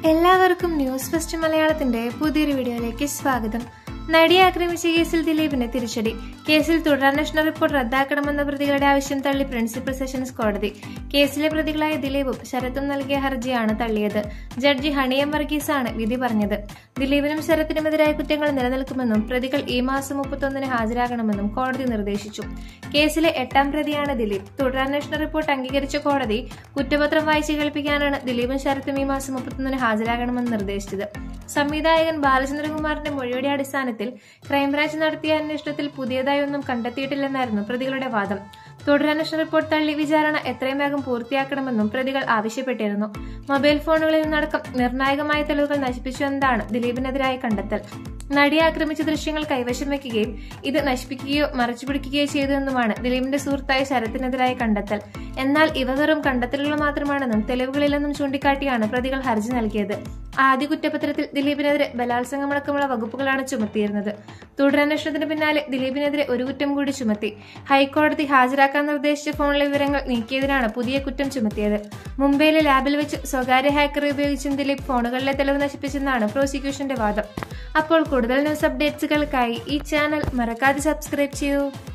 എല്ലാവർക്കും news first മലയാളത്തിന്റെ പുതിയൊരു വീഡിയോയിലേക്ക് സ്വാഗതം നടിയെ ആക്രമിച്ച കേസിൽ ദിലീപിന് തിരിച്ചടി കേസിൽ തുടരന്വേഷണ റിപ്പോർട്ട് റദ്ദാക്കണമെന്ന പ്രതികളുടെ ആവശ്യം തള്ളി പ്രിൻസിപ്പൽ സെഷൻസ് കോടതി കേസിലെ പ്രതികളായ ദിലീപും ശരത്തും നൽകിയ ഹർജിയാണ് തള്ളിയത് ജഡ്ജി ഹണിയം വർഗീസാണ് വിധി പറഞ്ഞത് ദിലീപിനും ശരത്തിനുമെതിരായ കുറ്റങ്ങൾ നിലനിൽക്കുമെന്നും പ്രതികൾ ഈ മാസം മുപ്പത്തൊന്നിന് ഹാജരാകണമെന്നും കോടതി നിർദ്ദേശിച്ചു കേസിലെ എട്ടാം പ്രതിയാണ് ദിലീപ് തുടരന്വേഷണ റിപ്പോർട്ട് അംഗീകരിച്ച കോടതി കുറ്റപത്രം വായിച്ചു കേൾപ്പിക്കാനാണ് ദിലീപും ശരത്തും ഈ മാസം മുപ്പത്തൊന്നിന് ഹാജരാകണമെന്ന് നിർദ്ദേശിച്ചത് സംവിധായകൻ ബാലചന്ദ്രകുമാറിന്റെ മൊഴിയുടെ അടിസ്ഥാനത്തിൽ ക്രൈംബ്രാഞ്ച് നടത്തിയ അന്വേഷണത്തിൽ പുതിയതായി ഒന്നും കണ്ടെത്തിയിട്ടില്ലെന്നായിരുന്നു പ്രതികളുടെ വാദം തുടരന്വേഷണ റിപ്പോർട്ട് തള്ളി വിചാരണ എത്രയും വേഗം പൂർത്തിയാക്കണമെന്നും പ്രതികൾ ആവശ്യപ്പെട്ടിരുന്നു മൊബൈൽ ഫോണുകളിൽ നിന്നടക്കം നിർണായകമായ തെളിവുകൾ നശിപ്പിച്ചു എന്നതാണ് ദിലീപിനെതിരായ കണ്ടെത്തൽ നടിയെ ആക്രമിച്ച ദൃശ്യങ്ങൾ കൈവശം വയ്ക്കുകയും ഇത് നശിപ്പിക്കുകയോ മറച്ചുപിടിക്കുകയോ ചെയ്തുവെന്നുമാണ് ദിലീപിന്റെ സുഹൃത്തായ ശരത്തിനെതിരായ കണ്ടെത്തൽ എന്നാൽ ഇവ വെറും കണ്ടെത്തലുകൾ മാത്രമാണെന്നും തെളിവുകളില്ലെന്നും ചൂണ്ടിക്കാട്ടിയാണ് പ്രതികൾ ഹർജി നൽകിയത് ആദ്യ കുറ്റപത്രത്തിൽ ദിലീപിനെതിരെ ബലാത്സംഗമടക്കമുള്ള വകുപ്പുകളാണ് ചുമത്തിയിരുന്നത് തുടരന്വേഷണത്തിന് പിന്നാലെ ദിലീപിനെതിരെ ഒരു കുറ്റം കൂടി ചുമത്തി ഹൈക്കോടതി ഹാജരാക്കാൻ നിർദ്ദേശിച്ച ഫോണിലെ വിവരങ്ങൾ നീക്കിയതിനാണ് പുതിയ കുറ്റം ചുമത്തിയത് മുംബൈയിലെ ലാബിൽ വെച്ച് സ്വകാര്യ ഹാക്കറെ ഉപയോഗിച്ചും ദിലീപ് ഫോണുകളിലെ തെളിവ് നശിപ്പിച്ചെന്നാണ് പ്രോസിക്യൂഷന്റെ വാദം അപ്പോൾ കൂടുതൽ ന്യൂസ് അപ്ഡേറ്റ്സുകൾക്കായി ഈ ചാനൽ മറക്കാതെ സബ്സ്ക്രൈബ് ചെയ്യൂ